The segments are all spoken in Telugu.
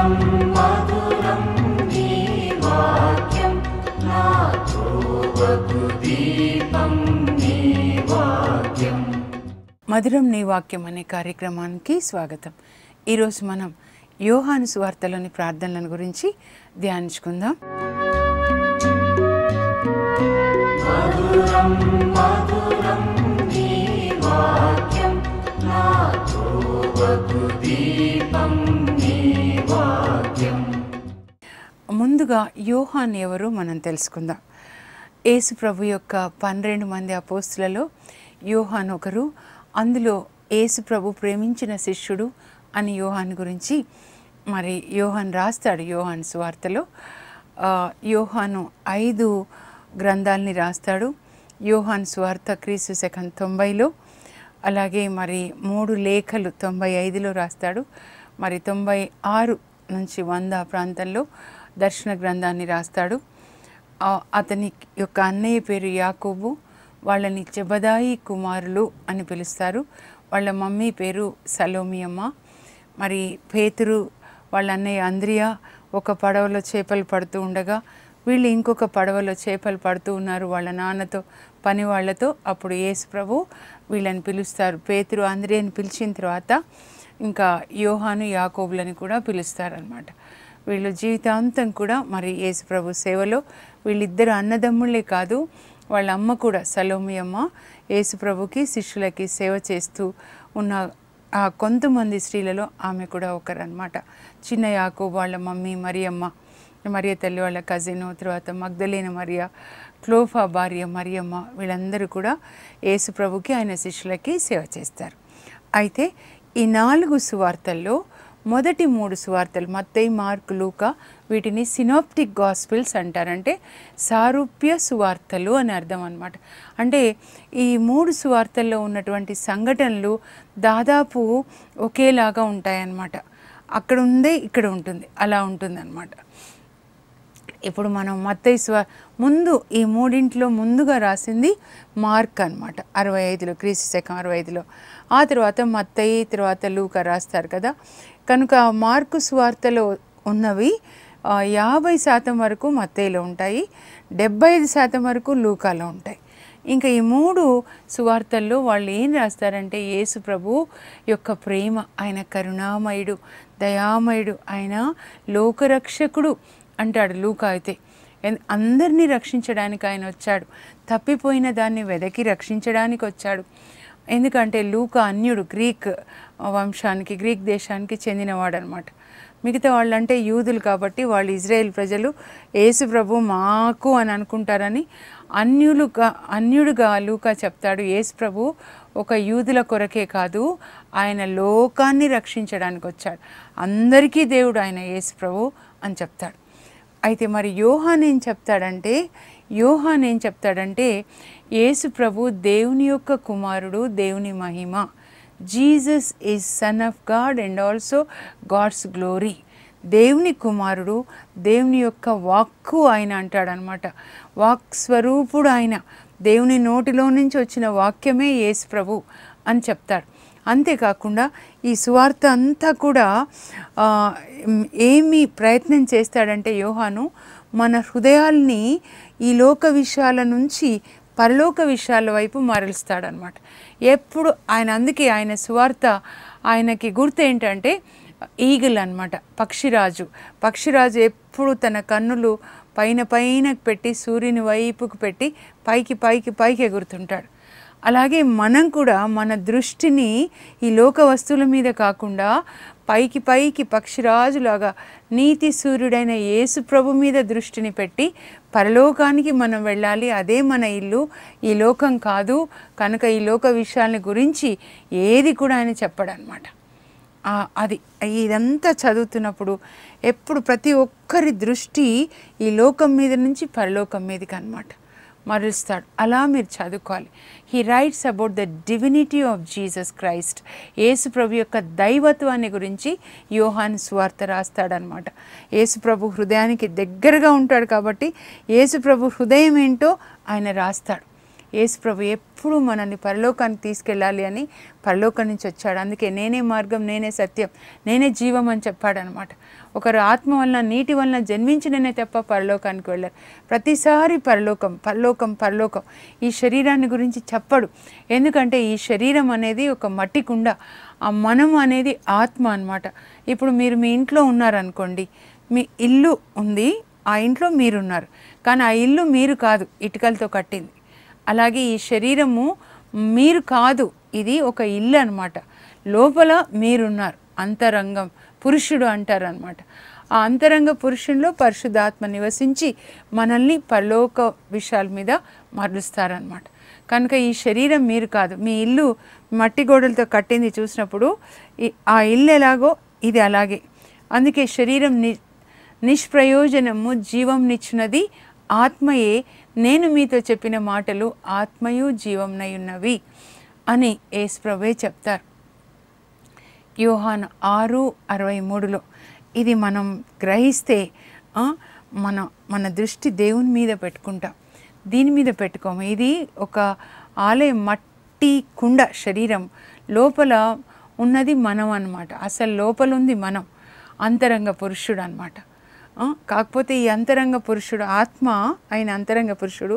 మధురం మధురం నీ వాక్యం నా త్రోవకు దీపం నీ వాక్యం మధురం నీ వాక్యం అనే కార్యక్రమానికి స్వాగతం ఈరోజు మనం యోహాను సువార్తలోని ప్రార్థనల గురించి ధ్యానించుకుందాం మధురం మధురం నీ వాక్యం నా త్రోవకు దీపం నీ వాక్యం ముందుగా యోహాన్ ఎవరు మనం తెలుసుకుందాం యేసు ప్రభు యొక్క పన్నెండు మంది అపోస్తులలో యోహాన్ ఒకరు అందులో యేసు ప్రభు ప్రేమించిన శిష్యుడు అని యోహాన్ గురించి మరి యోహాన్ రాస్తాడు యోహాన్ సువార్తలో ఆ, యోహాను ఐదు గ్రంథాలని రాస్తాడు యోహాన్ సువార్త క్రీస్తు శకం తొంభైలో అలాగే మరి మూడు లేఖలు తొంభై ఐదులో రాస్తాడు మరి తొంభై ఆరు నుంచి వంద ప్రాంతంలో దర్శన గ్రంథాన్ని రాస్తాడు ఆ, అతని యొక్క అన్నయ్య పేరు యాకోబు వాళ్ళని జబదాయి కుమారులు అని పిలుస్తారు వాళ్ళ మమ్మీ పేరు సలోమి అమ్మ మరి పేతురు వాళ్ళ అన్నయ్య అంద్రియా ఒక పడవలో చేపలు పడుతూ ఉండగా వీళ్ళు ఇంకొక పడవలో చేపలు పడుతూ ఉన్నారు వాళ్ళ నాన్నతో పని వాళ్ళతో అప్పుడు యేసు ప్రభు వీళ్ళని పిలుస్తారు పేతురు అంద్రియని పిలిచిన తర్వాత ఇంకా యోహాను యాకోబులని కూడా పిలుస్తారనమాట వీళ్ళు జీవితాంతం కూడా మరి యేసు ప్రభు సేవలో వీళ్ళిద్దరు అన్నదమ్ముళ్ళే కాదు వాళ్ళ అమ్మ కూడా సలోమి అమ్మ యేసు ప్రభుకి శిష్యులకి సేవ చేస్తూ ఉన్న ఆ కొంతమంది స్త్రీలలో ఆమె కూడా ఒకరనమాట చిన్న యాకోబు వాళ్ళ మమ్మీ మరియమ్మ మరియ తల్లి వాళ్ళ కజిన్ తర్వాత మగ్ధలేన మరియ క్లోఫా భార్య మరియమ్మ వీళ్ళందరూ కూడా యేసు ప్రభుకి ఆయన శిష్యులకి సేవ చేస్తారు అయితే ఈ నాలుగు సువార్తల్లో మొదటి మూడు సువార్తలు మత్తయి మార్కు లూకా వీటిని సినాప్టిక్ గాస్పిల్స్ అంటారంటే సారూప్య సువార్తలు అని అర్థం అనమాట అంటే ఈ మూడు సువార్తల్లో ఉన్నటువంటి సంఘటనలు దాదాపు ఒకేలాగా ఉంటాయన్నమాట అక్కడ ఉందే ఇక్కడ ఉంటుంది అలా ఉంటుందన్నమాట ఇప్పుడు మనం మత్తయి స్వ ముందు ఈ మూడింట్లో ముందుగా రాసింది మార్క్ అన్నమాట అరవై ఐదులో క్రీస్తు శకం అరవై ఐదులో ఆ తర్వాత మత్తయి తర్వాత లూక రాస్తారు కదా కనుక మార్కు స్వార్తలో ఉన్నవి ఆ, యాభై శాతం వరకు మత్తయిలో ఉంటాయి డెబ్బై ఐదు శాతం వరకు లూకాలో ఉంటాయి ఇంకా ఈ మూడు సువార్తల్లో వాళ్ళు ఏం రాస్తారంటే యేసు ప్రభు యొక్క ప్రేమ ఆయన కరుణామయుడు దయామయుడు ఆయన లోకరక్షకుడు అంటాడు లూకా అయితే ఎన్- అందరినీ రక్షించడానికి ఆయన వచ్చాడు తప్పిపోయిన దాన్ని వెదకి రక్షించడానికి వచ్చాడు ఎందుకంటే లూకా అన్యుడు గ్రీక్ వంశానికి గ్రీక్ దేశానికి చెందినవాడు అనమాట మిగతా వాళ్ళంటే యూదులు కాబట్టి వాళ్ళు ఇజ్రాయెల్ ప్రజలు యేసు ప్రభు మాకు అని అనుకుంటారని అన్యులుగా అన్యుడుగా లూకా చెప్తాడు యేసు ప్రభు ఒక యూదుల కొరకే కాదు ఆయన లోకాన్ని రక్షించడానికి వచ్చాడు అందరికీ దేవుడు ఆయన యేసు ప్రభు అని చెప్తాడు అయితే మరి యోహాన్ ఏం చెప్తాడంటే యోహాన్ ఏం చెప్తాడంటే యేసు ప్రభు దేవుని యొక్క కుమారుడు దేవుని మహిమ Jesus is son of God and also God's glory దేవుని కుమారుడు దేవుని యొక్క వాక్కు ఆయన అంటాడనమాట వాక్ స్వరూపుడు ఆయన దేవుని నోటిలో నుంచి వచ్చిన వాక్యమే యేసు ప్రభు అని చెప్తాడు అంతేకాకుండా ఈ సువార్త అంతా కూడా ఆ, ఉమ్, ఏమి ప్రయత్నం చేస్తాడంటే యోహాను మన హృదయాల్ని ఈ లోక విషయాల నుంచి పరలోక విషయాల వైపు మరలుస్తాడనమాట ఎప్పుడు ఆయన అందుకే ఆయన సువార్త ఆయనకి గుర్తు ఏంటంటే ఈగిల్ అన్నమాట పక్షిరాజు పక్షిరాజు ఎప్పుడు తన కన్నులు పైన పైన పెట్టి సూర్యుని వైపుకు పెట్టి పైకి పైకి పైకి ఎగురుతుంటాడు అలాగే మనం కూడా మన దృష్టిని ఈ లోక వస్తువుల మీద కాకుండా పైకి పైకి పక్షిరాజులాగా నీతి సూర్యుడైన యేసు ప్రభు మీద దృష్టిని పెట్టి పరలోకానికి మనం వెళ్ళాలి అదే మన ఇల్లు ఈ లోకం కాదు కనుక ఈ లోక విషయాల గురించి ఏది కూడా ఆయన చెప్పడనమాట ఆ, అది ఇదంతా చదువుతున్నప్పుడు ఎప్పుడు ప్రతి ఒక్కరి దృష్టి ఈ లోకం మీద నుంచి పరలోకం మీదకి అనమాట మరలుస్తాడు అలా మీరు చదువుకోవాలి he writes about the divinity of Jesus Christ Yesu ప్రభు యొక్క దైవత్వాన్ని గురించి యోహాన్ స్వార్త రాస్తాడనమాట యేసు ప్రభు హృదయానికి దగ్గరగా ఉంటాడు కాబట్టి యేసు ప్రభు హృదయం ఏంటో ఆయన రాస్తాడు యేసు ప్రభు ఎప్పుడు మనల్ని పరలోకానికి తీసుకెళ్ళాలి అని పరలోకం నుంచి వచ్చాడు అందుకే నేనే మార్గం నేనే సత్యం నేనే జీవం అని చెప్పాడనమాట ఒకరు ఆత్మ వలన నీటి వలన జన్మించిననే తప్ప పరలోకానికి వెళ్ళారు ప్రతిసారి పరలోకం పరలోకం పరలోకం ఈ శరీరాన్ని గురించి చెప్పడు ఎందుకంటే ఈ శరీరం అనేది ఒక మట్టి కుండ ఆ మనం అనేది ఆత్మ అన్నమాట ఇప్పుడు మీరు మీ ఇంట్లో ఉన్నారనుకోండి మీ ఇల్లు ఉంది ఆ ఇంట్లో మీరున్నారు కానీ ఆ ఇల్లు మీరు కాదు ఇటుకలతో కట్టింది అలాగే ఈ శరీరము మీరు కాదు ఇది ఒక ఇల్లు అనమాట లోపల మీరున్నారు అంతరంగం పురుషుడు అంటారు అనమాట ఆ అంతరంగ పురుషుల్లో పరిశుద్ధాత్మ నివసించి మనల్ని పరలోక విషయాల మీద మరలుస్తారనమాట కనుక ఈ శరీరం మీరు కాదు మీ ఇల్లు మట్టి గోడలతో కట్టింది చూసినప్పుడు ఈ- ఆ ఇల్లు ఎలాగో ఇది అలాగే అందుకే శరీరం ని నిష్ప్రయోజనము జీవం నిచ్చినది ఆత్మయే నేను మీతో చెప్పిన మాటలు ఆత్మయు జీవంనై ఉన్నవి అని యేసుప్రభే చెప్తారు యోహాన్ ఆరు అరవై మూడులో ఇది మనం గ్రహిస్తే ఆ, మన మన దృష్టి దేవుని మీద పెట్టుకుంటాం దీని మీద పెట్టుకోము ఇది ఒక ఆలయం మట్టి కుండ శరీరం లోపల ఉన్నది మనం అన్నమాట అసలు లోపల ఉంది మనం అంతరంగ పురుషుడు అనమాట కాకపోతే ఈ అంతరంగ పురుషుడు ఆత్మ అయిన అంతరంగ పురుషుడు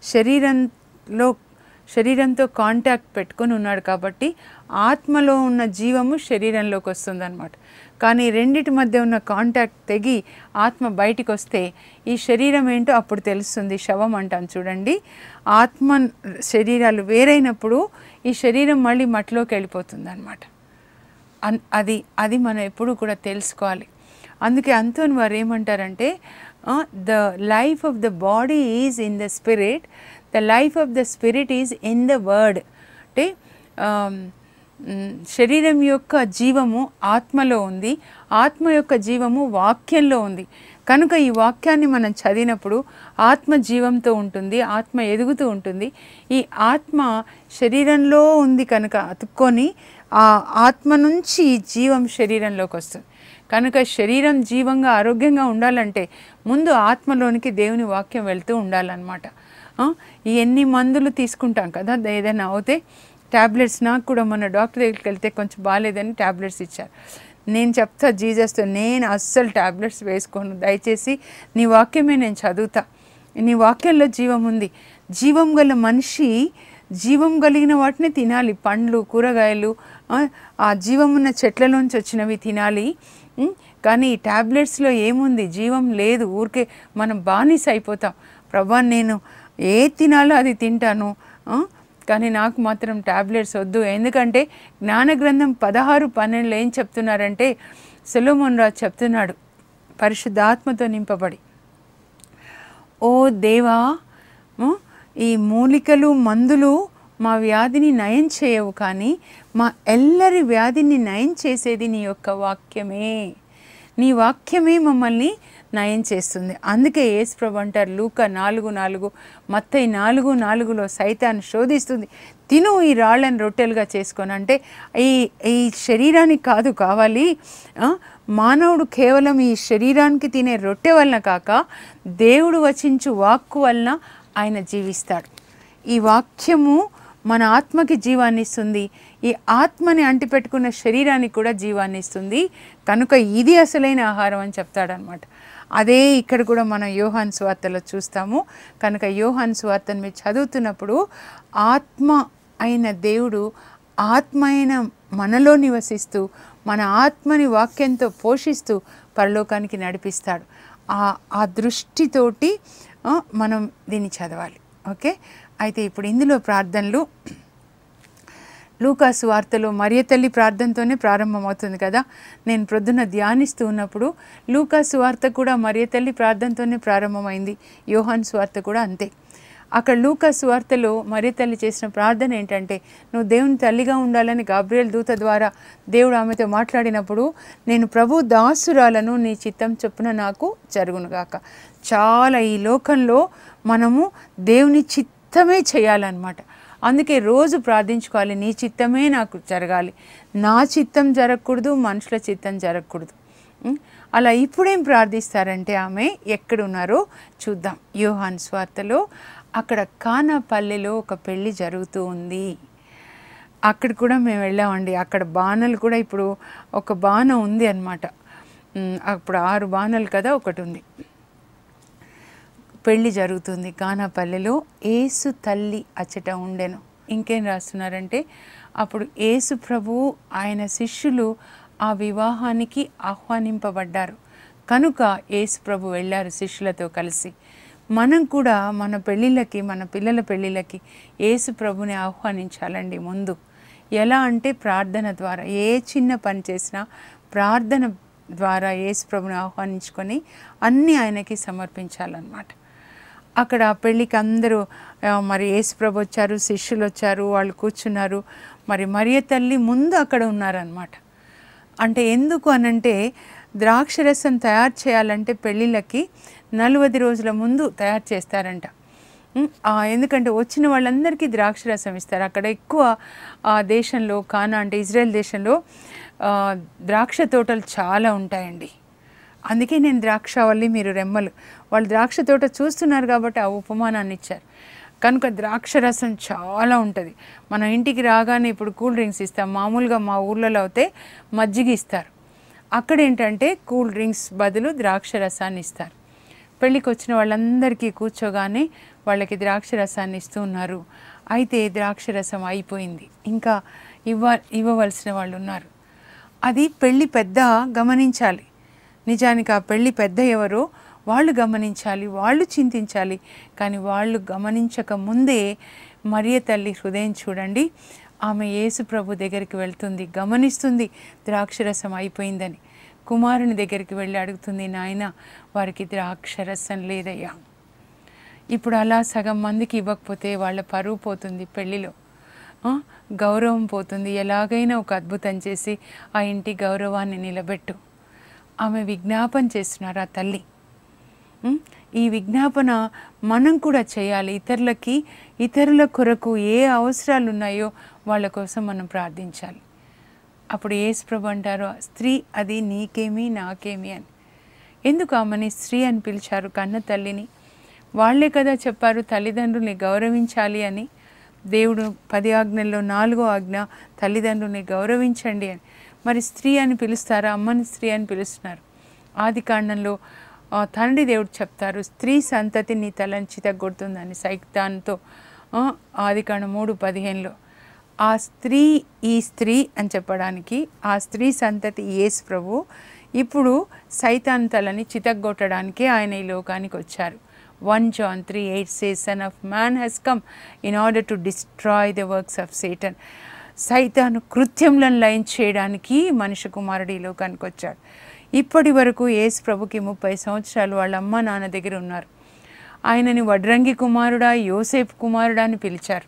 శరీరంలో శరీరంతో కాంటాక్ట్ పెట్టుకొని ఉన్నాడు కాబట్టి ఆత్మలో ఉన్న జీవము శరీరంలోకి వస్తుందన్నమాట కానీ రెండిటి మధ్య ఉన్న కాంటాక్ట్ తెగి ఆత్మ బయటికి వస్తే ఈ శరీరం ఏంటో అప్పుడు తెలుస్తుంది శవం అంటాం చూడండి ఆత్మ శరీరాలు వేరైనప్పుడు ఈ శరీరం మళ్ళీ మట్టిలోకి వెళ్ళిపోతుంది అనమాట అన్- అది అది మనం ఎప్పుడు కూడా తెలుసుకోవాలి అందుకే అంతోని వారు ఏమంటారంటే the life of the body is in the spirit the life of the spirit is in the word అంటే ఆమ్, మ్, శరీరం యొక్క జీవము ఆత్మలో ఉంది ఆత్మ యొక్క జీవము వాక్యంలో ఉంది కనుక ఈ వాక్యాన్ని మనం చదివినప్పుడు ఆత్మ జీవంతో ఉంటుంది ఆత్మ ఎదుగుతూ ఉంటుంది ఈ ఆత్మ శరీరంలో ఉంది కనుక అతుక్కొని ఆ ఆత్మ నుంచి జీవం శరీరంలోకి వస్తుంది కనుక శరీరం జీవంగా ఆరోగ్యంగా ఉండాలంటే ముందు ఆత్మలోనికి దేవుని వాక్యం వెళ్తూ ఉండాలన్నమాట ఆ, ఈ ఎన్ని మందులు తీసుకుంటాం కదా ఏదైనా అవుతే ట్యాబ్లెట్స్ నాకు కూడా మన డాక్టర్ దగ్గరికి వెళ్తే కొంచెం బాగాలేదని ట్యాబ్లెట్స్ ఇచ్చారు నేను చెప్తా జీజస్తో నేను అస్సలు ట్యాబ్లెట్స్ వేసుకోను దయచేసి నీ వాక్యమే నేను చదువుతా నీ వాక్యంలో జీవం ఉంది జీవం గల మనిషి జీవం కలిగిన వాటిని తినాలి పండ్లు కూరగాయలు ఆ, ఆ జీవం ఉన్న చెట్లలోంచి వచ్చినవి తినాలి ఉం? కానీ ఈ ట్యాబ్లెట్స్లో ఏముంది జీవం లేదు ఊరికే మనం బానిస అయిపోతాం ప్రభా నేను ఏ తినాలో అది తింటాను ఆ? కానీ నాకు మాత్రం ట్యాబ్లెట్స్ వద్దు ఎందుకంటే జ్ఞాన గ్రంథం పదహారు పన్నెండులో ఏం చెప్తున్నారంటే సెలోమోన్ రాజు చెప్తున్నాడు పరిశుద్ధాత్మతో నింపబడి ఓ దేవా ము, ఈ మూలికలు మందులు మా వ్యాధిని నయం చేయవు కానీ మా ఎల్లరి వ్యాధిని నయం చేసేది నీ యొక్క వాక్యమే నీ వాక్యమే మమ్మల్ని నయం చేస్తుంది అందుకే యేసుప్రభు అంటారు లూక నాలుగు నాలుగు మత్తయి నాలుగు నాలుగులో సైతాన్ని శోధిస్తుంది తిను ఈ రాళ్ళని రొట్టెలుగా చేసుకొని అంటే ఈ ఈ శరీరానికి కాదు కావాలి ఆ, మానవుడు కేవలం ఈ శరీరానికి తినే రొట్టె వలన కాక దేవుడు వచించు వాక్కు వలన ఆయన జీవిస్తాడు ఈ వాక్యము మన ఆత్మకి జీవాన్ని ఇస్తుంది ఈ ఆత్మని అంటిపెట్టుకున్న శరీరానికి కూడా జీవాన్ని ఇస్తుంది కనుక ఇది అసలైన ఆహారం అని చెప్తాడనమాట అదే ఇక్కడ కూడా మనం యోహాన్ స్వార్తలో చూస్తాము కనుక యోహాన్ స్వార్తను మీరు చదువుతున్నప్పుడు ఆత్మ అయిన దేవుడు ఆత్మ అయిన మనలో నివసిస్తూ మన ఆత్మని వాక్యంతో పోషిస్తూ పరలోకానికి నడిపిస్తాడు ఆ ఆ దృష్టితోటి ఆ, మనం దీన్ని చదవాలి ఓకే అయితే ఇప్పుడు ఇందులో ప్రార్థనలు లూకాసు వార్తలో మరియ తల్లి ప్రార్థనతోనే ప్రారంభమవుతుంది కదా నేను ప్రొద్దున ధ్యానిస్తూ ఉన్నప్పుడు లూకాసు వార్త కూడా మరియ తల్లి ప్రార్థనతోనే ప్రారంభమైంది యోహాన్ స్వార్త కూడా అంతే అక్కడ లూకాసు వార్తలో మరియ తల్లి చేసిన ప్రార్థన ఏంటంటే నువ్వు దేవుని తల్లిగా ఉండాలని గాబ్రియల్ దూత ద్వారా దేవుడు ఆమెతో మాట్లాడినప్పుడు నేను ప్రభు దాసురాలను నీ చిత్తం చొప్పున నాకు జరుగునుగాక చాలా ఈ లోకంలో మనము దేవుని చిత్తమే చేయాలన్నమాట అందుకే రోజు ప్రార్థించుకోవాలి నీ చిత్తమే నాకు జరగాలి నా చిత్తం జరగకూడదు మనుషుల చిత్తం జరగకూడదు ఉం? అలా ఇప్పుడేం ప్రార్థిస్తారంటే ఆమె ఎక్కడున్నారో చూద్దాం యోహాన్ స్వార్తలో అక్కడ కానాపల్లెలో ఒక పెళ్ళి జరుగుతూ ఉంది అక్కడ కూడా మేము వెళ్ళామండి అక్కడ బాణలు కూడా ఇప్పుడు ఒక బాణ ఉంది అనమాట అప్పుడు ఆరు బాణలు కదా ఒకటి ఉంది పెళ్లి జరుగుతుంది కానాపల్లెలో ఏసు తల్లి అచ్చట ఉండెను ఇంకేం రాస్తున్నారంటే అప్పుడు ఏసు ప్రభువు ఆయన శిష్యులు ఆ వివాహానికి ఆహ్వానింపబడ్డారు కనుక ఏసు ప్రభు వెళ్ళారు శిష్యులతో కలిసి మనం కూడా మన పెళ్ళిళ్ళకి మన పిల్లల పెళ్ళిళ్ళకి ఏసు ప్రభుని ఆహ్వానించాలండి ముందు ఎలా అంటే ప్రార్థన ద్వారా ఏ చిన్న పని చేసినా ప్రార్థన ద్వారా యేసు ప్రభుని ఆహ్వానించుకొని అన్నీ ఆయనకి సమర్పించాలన్నమాట అక్కడ ఆ పెళ్ళికి అందరూ ఆ, మరి యేసు ప్రభు వచ్చారు శిష్యులు వచ్చారు వాళ్ళు కూర్చున్నారు మరి మరియ తల్లి ముందు అక్కడ ఉన్నారనమాట అంటే ఎందుకు అనంటే ద్రాక్షరసం తయారు చేయాలంటే పెళ్ళిళ్ళకి నలభై రోజుల ముందు తయారు చేస్తారంట ఉమ్, ఆ, ఎందుకంటే వచ్చిన వాళ్ళందరికీ ద్రాక్షరసం ఇస్తారు అక్కడ ఎక్కువ ఆ దేశంలో కానా అంటే ఇజ్రాయెల్ దేశంలో ఆ, ద్రాక్ష తోటలు చాలా ఉంటాయండి అందుకే నేను ద్రాక్షవల్లి మీరు రెమ్మలు వాళ్ళు ద్రాక్ష తోట చూస్తున్నారు కాబట్టి ఆ ఉపమానాన్ని ఇచ్చారు కనుక ద్రాక్ష రసం చాలా ఉంటుంది మన ఇంటికి రాగానే ఇప్పుడు కూల్ డ్రింక్స్ ఇస్తాం మామూలుగా మా ఊర్లలో అయితే మజ్జిగ ఇస్తారు అక్కడ ఏంటంటే కూల్ డ్రింక్స్ బదులు ద్రాక్ష రసాన్ని ఇస్తారు పెళ్ళికి వచ్చిన వాళ్ళందరికీ కూర్చోగానే వాళ్ళకి ద్రాక్ష రసాన్ని ఇస్తూ ఉన్నారు అయితే ద్రాక్ష రసం అయిపోయింది ఇంకా ఇవ్వ ఇవ్వవలసిన వాళ్ళు ఉన్నారు అది పెళ్ళి పెద్ద గమనించాలి నిజానికి ఆ పెళ్ళి పెద్ద ఎవరో వాళ్ళు గమనించాలి వాళ్ళు చింతించాలి కానీ వాళ్ళు గమనించక ముందే మరియ తల్లి హృదయం చూడండి ఆమె యేసు ప్రభు దగ్గరికి వెళ్తుంది గమనిస్తుంది ద్రాక్షరసం అయిపోయిందని కుమారుని దగ్గరికి వెళ్ళి అడుగుతుంది నాయన వారికి ద్రాక్షరసం లేదయ్యా ఇప్పుడు అలా సగం మందికి ఇవ్వకపోతే వాళ్ళ పరువు పోతుంది పెళ్ళిలో ఆ, గౌరవం పోతుంది ఎలాగైనా ఒక అద్భుతం చేసి ఆ ఇంటి గౌరవాన్ని నిలబెట్టు ఆమె విజ్ఞాపన చేస్తున్నారు ఆ తల్లి ఉం? ఈ విజ్ఞాపన మనం కూడా చేయాలి ఇతరులకి ఇతరుల కొరకు ఏ అవసరాలు ఉన్నాయో వాళ్ళ కోసం మనం ప్రార్థించాలి అప్పుడు యేసు ప్రభు అంటారు స్త్రీ అది నీకేమి నాకేమి అని ఎందుకు ఆమెని స్త్రీ అని పిలిచారు కన్న తల్లిని వాళ్ళే కదా చెప్పారు తల్లిదండ్రుల్ని గౌరవించాలి అని దేవుడు పది ఆజ్ఞల్లో నాలుగో ఆజ్ఞ తల్లిదండ్రుల్ని గౌరవించండి అని మరి స్త్రీ అని పిలుస్తారా అమ్మని స్త్రీ అని పిలుస్తున్నారు ఆది కాండంలో ఆ, తండ్రి దేవుడు చెప్తారు స్త్రీ సంతతి నీ తలని చితగొడుతుందని సైతాన్తో ఆది కాండం మూడు పదిహేనులో ఆ స్త్రీ ఈ స్త్రీ అని చెప్పడానికి ఆ స్త్రీ సంతతి యేసు ప్రభు ఇప్పుడు సైతాన్ తలని చితగ్గొట్టడానికి ఆయన ఈ లోకానికి వచ్చారు one John three eight say son of man has come in order to destroy the works of Satan సైతాను కృత్యములను లయం చేయడానికి మనిషి కుమారుడు ఈ లోకానికి వచ్చాడు ఇప్పటి వరకు యేసు ప్రభుకి ముప్పై సంవత్సరాలు వాళ్ళ అమ్మ నాన్న దగ్గర ఉన్నారు ఆయనని వడ్రంగి కుమారుడా యోసేపు కుమారుడా అని పిలిచారు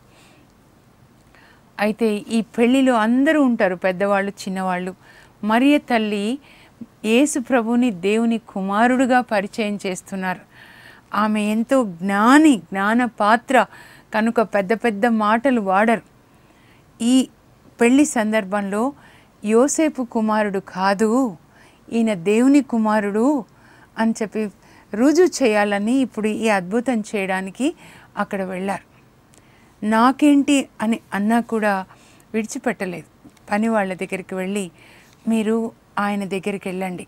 అయితే ఈ పెళ్లిలో అందరూ ఉంటారు పెద్దవాళ్ళు చిన్నవాళ్ళు మరియ తల్లి యేసు ప్రభుని దేవుని కుమారుడుగా పరిచయం చేస్తున్నారు ఆమె ఎంతో జ్ఞాని జ్ఞాన పాత్ర కనుక పెద్ద పెద్ద మాటలు వాడరు ఈ పెళ్లి సందర్భంలో యోసేపు కుమారుడు కాదు ఈయన దేవుని కుమారుడు అని చెప్పి రుజువు చేయాలని ఇప్పుడు ఈ అద్భుతం చేయడానికి అక్కడ వెళ్ళారు నాకేంటి అని అన్నా కూడా విడిచిపెట్టలేదు పని వాళ్ళ దగ్గరికి వెళ్ళి మీరు ఆయన దగ్గరికి వెళ్ళండి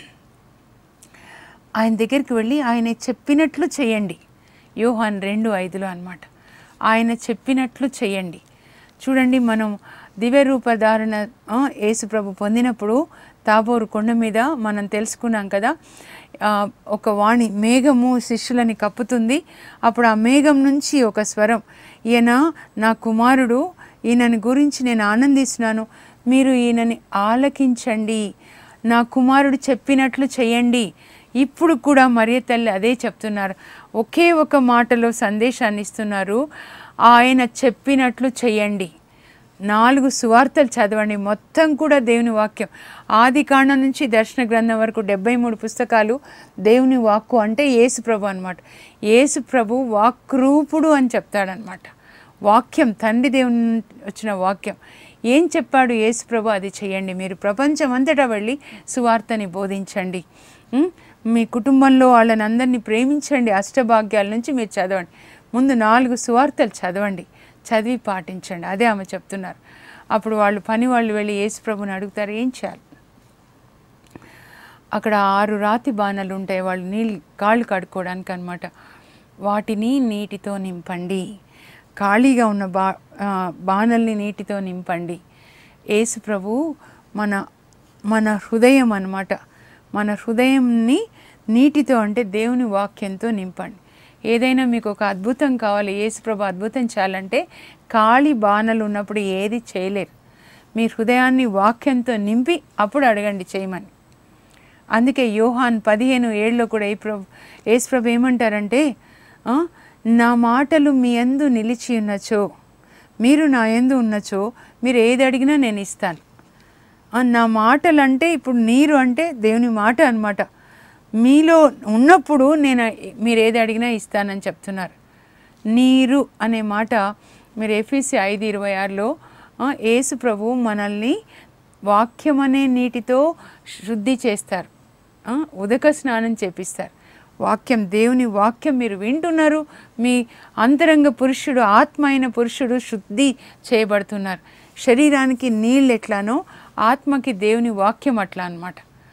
ఆయన దగ్గరికి వెళ్ళి ఆయన చెప్పినట్లు చేయండి యోహాన్ రెండు ఐదులో అన్నమాట ఆయన చెప్పినట్లు చేయండి చూడండి మనం దివ్య రూపధారణ ఆ, యేసు ప్రభు పొందినప్పుడు తాబోరు కొండ మీద మనం తెలుసుకున్నాం కదా ఆ, ఒక వాణి మేఘము శిష్యులని కప్పుతుంది అప్పుడు ఆ మేఘం నుంచి ఒక స్వరం ఈయన నా కుమారుడు ఈయనని గురించి నేను ఆనందిస్తున్నాను మీరు ఈయనని ఆలకించండి నా కుమారుడు చెప్పినట్లు చేయండి ఇప్పుడు కూడా మరియ తల్లి అదే చెప్తున్నారు ఒకే ఒక మాటలో సందేశాన్ని ఇస్తున్నారు ఆయన చెప్పినట్లు చేయండి నాలుగు సువార్తలు చదవండి మొత్తం కూడా దేవుని వాక్యం ఆది కాండం నుంచి దర్శన గ్రంథం వరకు డెబ్బై మూడు పుస్తకాలు దేవుని వాక్కు అంటే యేసు ప్రభు అనమాట యేసు ప్రభు వాక్రూపుడు అని చెప్తాడనమాట వాక్యం తండ్రి దేవుని నుండి వచ్చిన వాక్యం ఏం చెప్పాడు యేసు ప్రభు అది చేయండి మీరు ప్రపంచం అంతటా వెళ్ళి సువార్తని బోధించండి ఉం? మీ కుటుంబంలో వాళ్ళని అందరినీ ప్రేమించండి అష్టభాగ్యాల నుంచి మీరు చదవండి ముందు నాలుగు సువార్తలు చదవండి చదివి పాటించండి అదే ఆమె చెప్తున్నారు అప్పుడు వాళ్ళు పని వాళ్ళు వెళ్ళి యేసు ప్రభుని అడుగుతారు ఏం చేయాలి అక్కడ ఆరు రాతి బాణలు ఉంటాయి వాళ్ళు నీళ్ళు కాళ్ళు కడుక్కోవడానికి అనమాట వాటిని నీటితో నింపండి ఖాళీగా ఉన్న బా ఆ, బాణల్ని నీటితో నింపండి యేసు ప్రభు మన మన హృదయం అన్నమాట మన హృదయంని నీటితో అంటే దేవుని వాక్యంతో నింపండి ఏదైనా మీకు ఒక అద్భుతం కావాలి యేసు ప్రభు అద్భుతం చేయాలంటే ఖాళీ బాణలు ఉన్నప్పుడు ఏది చేయలేరు మీ హృదయాన్ని వాక్యంతో నింపి అప్పుడు అడగండి చేయమని అందుకే యోహాన్ పదిహేను ఏళ్ళలో కూడా ఏ ప్రభు యేసు ప్రభు ఏమంటారంటే ఆ, నా మాటలు మీ యందు నిలిచి ఉన్నచో మీరు నా యందు ఉన్నచో మీరు ఏది అడిగినా నేను ఇస్తాను ఆ, నా మాటలు అంటే ఇప్పుడు నీరు అంటే దేవుని మాట అన్నమాట మీలో ఉన్నప్పుడు నేను మీరు ఏది అడిగినా ఇస్తానని చెప్తున్నారు నీరు అనే మాట మీరు ఎఫీసీ ఐదు ఇరవై ఆరులో ఆ, యేసు ప్రభు మనల్ని వాక్యం అనే నీటితో శుద్ధి చేస్తారు ఆ, ఉదక స్నానం చేపిస్తారు వాక్యం దేవుని వాక్యం మీరు వింటున్నారు మీ అంతరంగ పురుషుడు ఆత్మ అయిన పురుషుడు శుద్ధి చేయబడుతున్నారు శరీరానికి నీళ్ళు ఎట్లానో ఆత్మకి దేవుని వాక్యం అట్లా అనమాట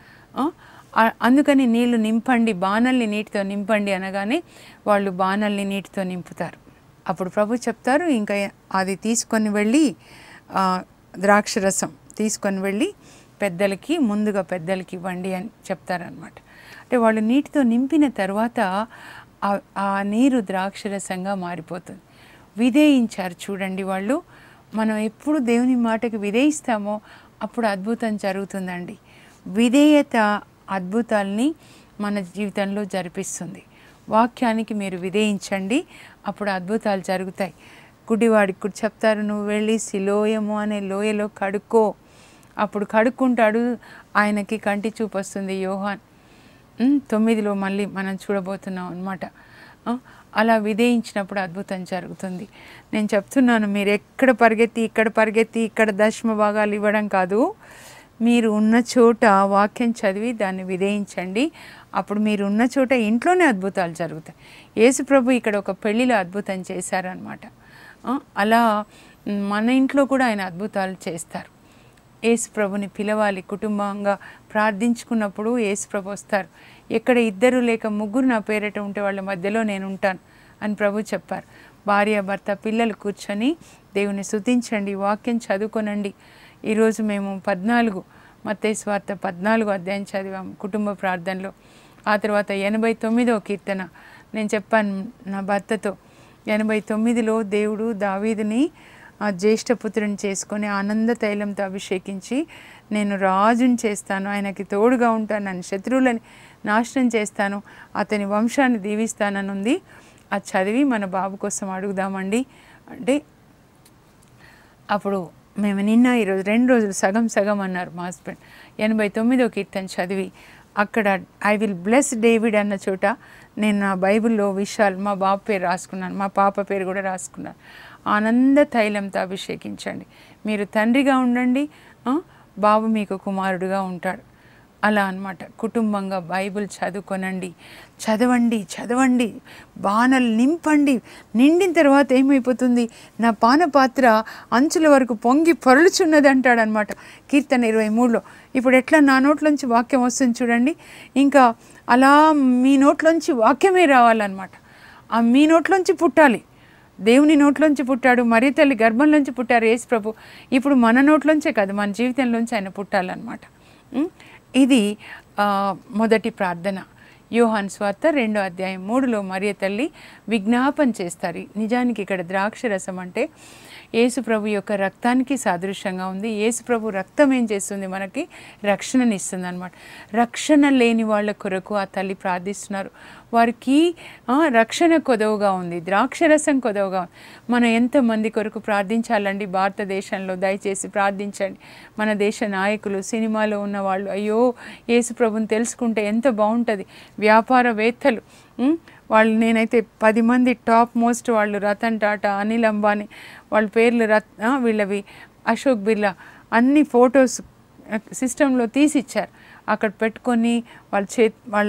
అందుకని నీళ్లు నింపండి బాణల్ని నీటితో నింపండి అనగానే వాళ్ళు బాణల్ని నీటితో నింపుతారు అప్పుడు ప్రభు చెప్తారు ఇంకా అది తీసుకొని వెళ్ళి ఆ, ద్రాక్షరసం తీసుకొని వెళ్ళి పెద్దలకి ముందుగా పెద్దలకి ఇవ్వండి అని చెప్తారనమాట అంటే వాళ్ళు నీటితో నింపిన తర్వాత ఆ- ఆ నీరు ద్రాక్షరసంగా మారిపోతుంది విధేయించారు చూడండి వాళ్ళు మనం ఎప్పుడు దేవుని మాటకి విధేయిస్తామో అప్పుడు అద్భుతం జరుగుతుందండి విధేయత అద్భుతాల్ని మన జీవితంలో జరిపిస్తుంది వాక్యానికి మీరు విధేయించండి అప్పుడు అద్భుతాలు జరుగుతాయి గుడివాడికి కూడా చెప్తారు నువ్వు వెళ్ళి సిలోయము అనే లోయలో కడుక్కో అప్పుడు కడుక్కుంటాడు ఆయనకి కంటి చూపు వస్తుంది యోహాన్ ఉమ్, తొమ్మిదిలో మళ్ళీ మనం చూడబోతున్నాం అనమాట అలా విధేయించినప్పుడు అద్భుతం జరుగుతుంది నేను చెప్తున్నాను మీరు ఎక్కడ పరిగెత్తి ఇక్కడ పరిగెత్తి ఇక్కడ దశమ భాగాలు ఇవ్వడం కాదు మీరు ఉన్న చోట వాక్యం చదివి దాన్ని విధేయించండి అప్పుడు మీరు ఉన్న చోట ఇంట్లోనే అద్భుతాలు జరుగుతాయి యేసు ప్రభు ఇక్కడ ఒక పెళ్లిలో అద్భుతం చేశారనమాట అలా మ్, మన ఇంట్లో కూడా ఆయన అద్భుతాలు చేస్తారు యేసు ప్రభుని పిలవాలి కుటుంబంగా ప్రార్థించుకున్నప్పుడు యేసు ప్రభు వస్తారు ఎక్కడ ఇద్దరు లేక ముగ్గురు నా పేరిట ఉంటే వాళ్ళ మధ్యలో నేను ఉంటాను అని ప్రభు చెప్పారు భార్య భర్త పిల్లలు కూర్చొని దేవుని స్తుతించండి వాక్యం చదువుకొనండి ఈరోజు మేము పద్నాలుగు మత్తయి వార్త పద్నాలుగు అధ్యాయం చదివాము కుటుంబ ప్రార్థనలో ఆ తర్వాత ఎనభై తొమ్మిదో కీర్తన నేను చెప్పాను నా భర్తతో ఎనభై తొమ్మిదిలో దేవుడు దావీదుని ఆ జ్యేష్ఠపుత్రుని చేసుకొని ఆనంద తైలంతో అభిషేకించి నేను రాజుని చేస్తాను ఆయనకి తోడుగా ఉంటాను నన్ను శత్రువులని నాశనం చేస్తాను అతని వంశాన్ని దీవిస్తానని ఉంది అది చదివి మన బాబు కోసం అడుగుదామండి అంటే అప్పుడు మేము నిన్న ఈరోజు రెండు రోజులు సగం సగం అన్నారు మా హస్బెండ్ ఎనభై తొమ్మిదో కీర్తన చదివి అక్కడ ఐ విల్ బ్లెస్ డేవిడ్ అన్న చోట నేను నా బైబిల్లో విషయాలు మా బాబు పేరు రాసుకున్నాను మా పాప పేరు కూడా రాసుకున్నాను ఆనంద తైలంతో అభిషేకించండి మీరు తండ్రిగా ఉండండి ఆ, బాబు మీకు కుమారుడుగా ఉంటాడు అలా అన్నమాట కుటుంబంగా బైబిల్ చదువుకొనండి చదవండి చదవండి బాణలు నింపండి నిండిన తర్వాత ఏమైపోతుంది నా పానపాత్ర అంచుల వరకు పొంగి పొరలుచున్నది అంటాడనమాట కీర్తన ఇరవై మూడులో ఇప్పుడు ఎట్లా నా నోట్లోంచి వాక్యం వస్తుంది చూడండి ఇంకా అలా మీ నోట్లోంచి వాక్యమే రావాలన్నమాట ఆ మీ నోట్లోంచి పుట్టాలి దేవుని నోట్లోంచి పుట్టాడు మరి తల్లి గర్భంలోంచి పుట్టారు యేసు ప్రభు ఇప్పుడు మన నోట్లోంచే కాదు మన జీవితంలోంచి ఆయన పుట్టాలన్నమాట ఉం? ఇది ఆ, మొదటి ప్రార్థన యోహాన్ స్వార్త రెండో అధ్యాయం మూడులో మరియ తల్లి విజ్ఞాపన చేస్తారు నిజానికి ఇక్కడ ద్రాక్ష రసం అంటే యేసు ప్రభు యొక్క రక్తానికి సాదృశ్యంగా ఉంది యేసు ప్రభు రక్తం ఏం చేస్తుంది మనకి రక్షణనిస్తుంది అనమాట రక్షణ లేని వాళ్ళ కొరకు ఆ తల్లి ప్రార్థిస్తున్నారు వారికి ఆ, రక్షణ కొదవగా ఉంది ద్రాక్షరసం కొదవగా ఉంది మనం ఎంతమంది కొరకు ప్రార్థించాలండి భారతదేశంలో దయచేసి ప్రార్థించండి మన దేశ నాయకులు సినిమాలో ఉన్న వాళ్ళు అయ్యో యేసు ప్రభుని తెలుసుకుంటే ఎంత బాగుంటుంది వ్యాపారవేత్తలు ఉం? వాళ్ళు నేనైతే పది మంది టాప్ మోస్ట్ వాళ్ళు రతన్ టాటా అనిల్ అంబానీ వాళ్ళ పేర్లు రత్ ఆ, వీళ్ళవి అశోక్ బిర్లా అన్ని ఫొటోస్ సిస్టంలో తీసి ఇచ్చారు అక్కడ పెట్టుకొని వాళ్ళ చే వాళ్ళ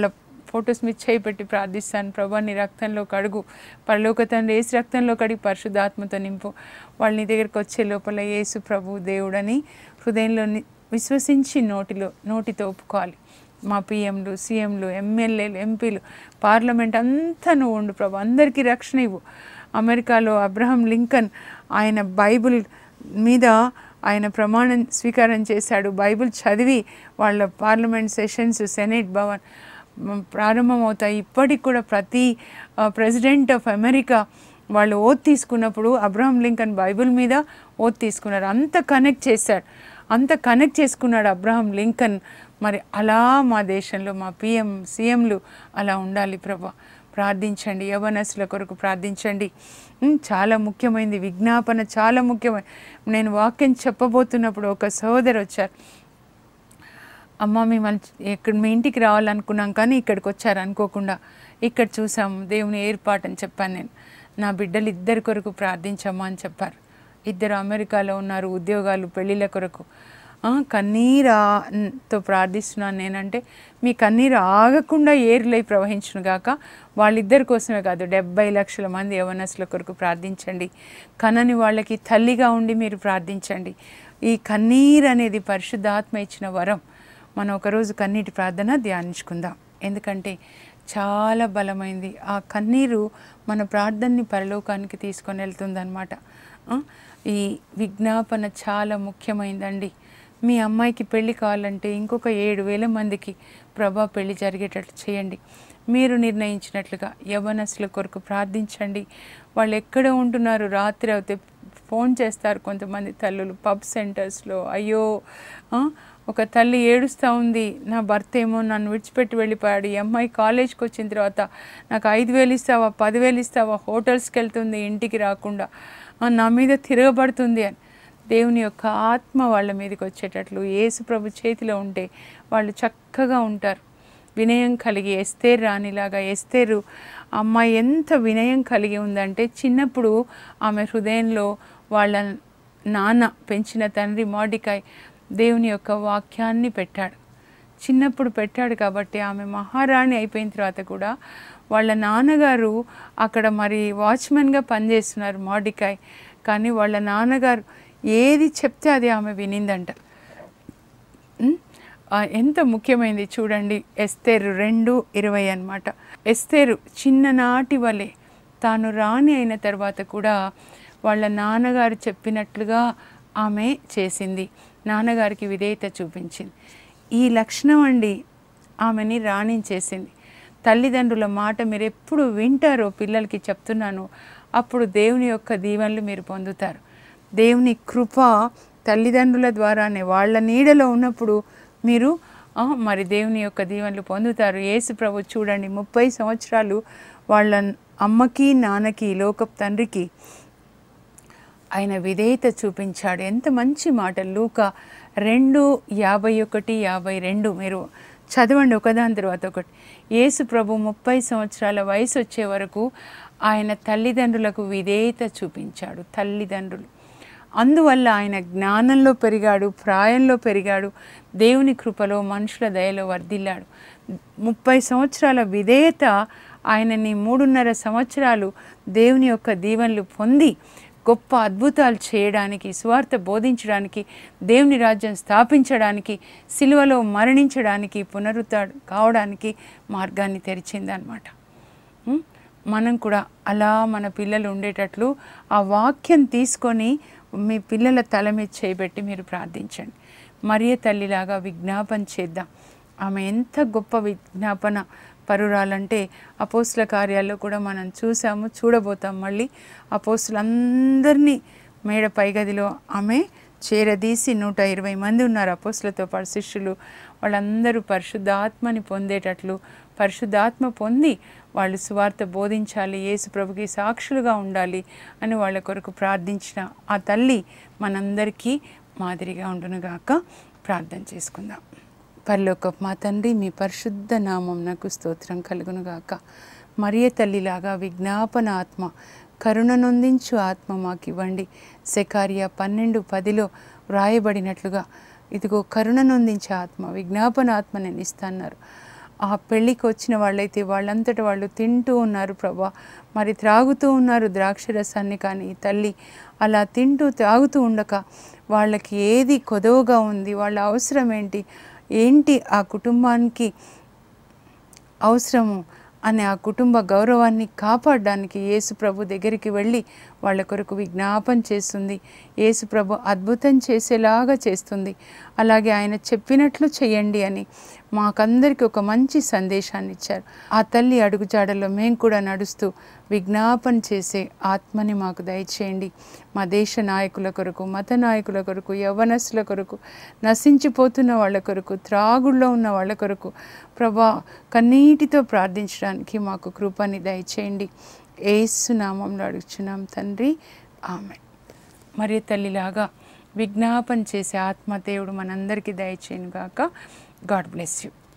ఫొటోస్ మీద చేయి పెట్టి ప్రార్థిస్తాను ప్రభా నీ రక్తంలో కడుగు పరలోక తండ్రి ఏసు రక్తంలో కడిగి పరిశుద్ధాత్మతో నింపు వాళ్ళ నీ దగ్గరికి వచ్చే లోపల యేసు ప్రభు దేవుడని హృదయంలో ని- విశ్వసించి నోటిలో నోటితో ఒప్పుకోవాలి మా పిఎంలు సీఎంలు ఎమ్మెల్యేలు ఎంపీలు పార్లమెంట్ అంతా నువ్వు ఉండు ప్రభు అందరికీ రక్షణ ఇవ్వు అమెరికాలో అబ్రహం లింకన్ ఆయన బైబిల్ మీద ఆయన ప్రమాణం స్వీకారం చేశాడు బైబిల్ చదివి వాళ్ళ పార్లమెంట్ సెషన్స్ సెనేట్ భవన్ మ్, ప్రారంభమవుతాయి ఇప్పటికి కూడా ప్రతి ప్రెసిడెంట్ ఆఫ్ అమెరికా వాళ్ళు ఓత్ తీసుకున్నప్పుడు అబ్రహం లింకన్ బైబిల్ మీద ఓత్ తీసుకున్నారు అంత కనెక్ట్ చేశాడు అంత కనెక్ట్ చేసుకున్నాడు అబ్రహం లింకన్ మరి అలా మా దేశంలో మా పిఎం సీఎంలు అలా ఉండాలి ప్రభా ప్రార్థించండి యవనస్తుల కొరకు ప్రార్థించండి ఉమ్, చాలా ముఖ్యమైనది విజ్ఞాపన చాలా ముఖ్యమైనది నేను వాక్యం చెప్పబోతున్నప్పుడు ఒక సహోదరు వచ్చారు అమ్మ మిమ్మల్ని ఇక్కడ మీ ఇంటికి రావాలనుకున్నాం కానీ ఇక్కడికి వచ్చారు అనుకోకుండా ఇక్కడ చూసాం దేవుని ఏర్పాటు అని చెప్పాను నేను నా బిడ్డలు ఇద్దరి కొరకు ప్రార్థించమ్మా అని చెప్పారు ఇద్దరు అమెరికాలో ఉన్నారు ఉద్యోగాలు పెళ్ళిళ్ళ కొరకు ఆ, కన్నీరాతో ప్రార్థిస్తున్నాను నేనంటే మీ కన్నీరు ఆగకుండా ఏరులై ప్రవహించును గాక వాళ్ళిద్దరి కోసమే కాదు డెబ్బై లక్షల మంది యవనస్తుల కొరకు ప్రార్థించండి కనని వాళ్ళకి తల్లిగా ఉండి మీరు ప్రార్థించండి ఈ కన్నీరు అనేది పరిశుద్ధాత్మ ఇచ్చిన వరం మనం ఒకరోజు కన్నీటి ప్రార్థన ధ్యానించుకుందాం ఎందుకంటే చాలా బలమైంది ఆ కన్నీరు మన ప్రార్థనని పరలోకానికి తీసుకొని వెళ్తుందన్నమాట ఆ, ఈ విజ్ఞాపన చాలా ముఖ్యమైందండి మీ అమ్మాయికి పెళ్లి కావాలంటే ఇంకొక ఏడు వేల మందికి ప్రభా పెళ్లి జరిగేటట్లు చేయండి మీరు నిర్ణయించినట్లుగా యవనస్తుల కొరకు ప్రార్థించండి వాళ్ళు ఎక్కడ ఉంటున్నారు రాత్రి అయితే ఫోన్ చేస్తారు కొంతమంది తల్లులు పబ్ సెంటర్స్లో అయ్యో ఆ, ఒక తల్లి ఏడుస్తూ ఉంది నా భర్త ఏమో నన్ను విడిచిపెట్టి వెళ్ళిపోయాడు ఈ అమ్మాయి కాలేజ్కి వచ్చిన తర్వాత నాకు ఐదు వేలు ఇస్తావా పదివేలు ఇస్తావా హోటల్స్కి వెళ్తుంది ఇంటికి రాకుండా ఆ, నా మీద తిరగబడుతుంది అని దేవుని యొక్క ఆత్మ వాళ్ళ మీదకి వచ్చేటట్లు యేసు ప్రభు చేతిలో ఉంటే వాళ్ళు చక్కగా ఉంటారు వినయం కలిగి ఎస్తేరు రానిలాగా ఎస్తేరు అమ్మాయి ఎంత వినయం కలిగి ఉందంటే చిన్నప్పుడు ఆమె హృదయంలో వాళ్ళ నాన్న పెంచిన తండ్రి మోడికాయ్ దేవుని యొక్క వాక్యాన్ని పెట్టాడు చిన్నప్పుడు పెట్టాడు కాబట్టి ఆమె మహారాణి అయిపోయిన తర్వాత కూడా వాళ్ళ నాన్నగారు అక్కడ మరి వాచ్మెన్గా పనిచేస్తున్నారు మోడికాయ్ కానీ వాళ్ళ నాన్నగారు ఏది చెప్తే అది ఆమె వినిందంట ఉమ్, ఆ, ఎంత ముఖ్యమైనది చూడండి ఎస్తేరు రెండు ఇరవై అన్నమాట ఎస్తేరు చిన్ననాటి వలె తాను రాణి అయిన తర్వాత కూడా వాళ్ళ నాన్నగారు చెప్పినట్లుగా ఆమె చేసింది నాన్నగారికి విధేయత చూపించింది ఈ లక్షణం అండి ఆమెని రాణించేసింది తల్లిదండ్రుల మాట మీరు ఎప్పుడు వింటారో పిల్లలకి చెప్తున్నాను అప్పుడు దేవుని యొక్క దీవెనలు మీరు పొందుతారు దేవుని కృప తల్లిదండ్రుల ద్వారానే వాళ్ళ నీడలో ఉన్నప్పుడు మీరు ఆ, మరి దేవుని యొక్క దీవెనలు పొందుతారు యేసు ప్రభు చూడండి ముప్పై సంవత్సరాలు వాళ్ళ అమ్మకి నాన్నకి ఈ లోకపు తండ్రికి ఆయన విధేయత చూపించాడు ఎంత మంచి మాట లూక రెండు యాభై ఒకటి యాభై రెండు మీరు చదవండి ఒకదాని తర్వాత ఒకటి యేసు ప్రభు ముప్పై సంవత్సరాల వయసు వచ్చే వరకు ఆయన తల్లిదండ్రులకు విధేయత చూపించాడు తల్లిదండ్రులు అందువల్ల ఆయన జ్ఞానంలో పెరిగాడు ప్రాయంలో పెరిగాడు దేవుని కృపలో మనుషుల దయలో వర్ధిల్లాడు ముప్పై సంవత్సరాల విధేయత ఆయనని మూడున్నర సంవత్సరాలు దేవుని యొక్క దీవెనలు పొంది గొప్ప అద్భుతాలు చేయడానికి స్వార్థ బోధించడానికి దేవుని రాజ్యం స్థాపించడానికి సిలువలో మరణించడానికి పునరుద్ధ కావడానికి మార్గాన్ని తెరిచిందనమాట ఉం? మనం కూడా అలా మన పిల్లలు ఉండేటట్లు ఆ వాక్యం తీసుకొని మీ పిల్లల తల మీద చేయబెట్టి మీరు ప్రార్థించండి మరియ తల్లిలాగా విజ్ఞాపన చేద్దాం ఆమె ఎంత గొప్ప విజ్ఞాపన పరురాలంటే అపోస్తుల కార్యాల్లో కూడా మనం చూసాము చూడబోతాం మళ్ళీ అపోస్తులందరినీ మేడ పైగదిలో ఆమె చేరదీసి నూట ఇరవై మంది ఉన్నారు అపోస్తులతో పాటు శిష్యులు వాళ్ళందరూ పరిశుద్ధాత్మని పొందేటట్లు పరిశుద్ధాత్మ పొంది వాళ్ళు సువార్త బోధించాలి యేసు ప్రభుకి సాక్షులుగా ఉండాలి అని వాళ్ళ కొరకు ప్రార్థించిన ఆ తల్లి మనందరికీ మాదిరిగా ఉండునుగాక ప్రార్థన చేసుకుందాం పరలోక మా తండ్రి మీ పరిశుద్ధ నామం నాకు స్తోత్రం కలుగునుగాక మరియ తల్లిలాగా విజ్ఞాపన ఆత్మ కరుణ నొందించు ఆత్మ మాకు ఇవ్వండి సెకారియా పన్నెండు పదిలో వ్రాయబడినట్లుగా ఇదిగో కరుణ నొందించే ఆత్మ విజ్ఞాపన ఆత్మ నేను ఇస్తాన్నారు ఆ పెళ్ళికి వచ్చిన వాళ్ళైతే వాళ్ళంతట వాళ్ళు తింటూ ఉన్నారు ప్రభా మరి త్రాగుతూ ఉన్నారు ద్రాక్ష రసాన్ని కానీ ఈ తల్లి అలా తింటూ త్రాగుతూ ఉండక వాళ్ళకి ఏది కొదవగా ఉంది వాళ్ళ అవసరం ఏంటి ఏంటి ఆ కుటుంబానికి అవసరము అనే ఆ కుటుంబ గౌరవాన్ని కాపాడడానికి యేసు ప్రభు దగ్గరికి వెళ్ళి వాళ్ళ కొరకు విజ్ఞాపన చేస్తుంది యేసు ప్రభు అద్భుతం చేసేలాగా చేస్తుంది అలాగే ఆయన చెప్పినట్లు చేయండి అని మాకందరికి ఒక మంచి సందేశాన్ని ఇచ్చారు ఆ తల్లి అడుగుజాడలో మేము కూడా నడుస్తూ విజ్ఞాపన చేసే ఆత్మని మాకు దయచేయండి మా దేశ నాయకుల కొరకు మత నాయకుల కొరకు యవనస్తుల కొరకు నశించిపోతున్న వాళ్ళ కొరకు త్రాగుల్లో ఉన్న వాళ్ళ కొరకు ప్రభా కన్నీటితో ప్రార్థించడానికి మాకు కృపని దయచేయండి ఏసు నామంలో అడుగుచున్నాం తండ్రి ఆమె మరి తల్లిలాగా విజ్ఞాపన చేసే ఆత్మదేవుడు మనందరికీ దయచేయను గాక గాడ్ బ్లెస్ యూ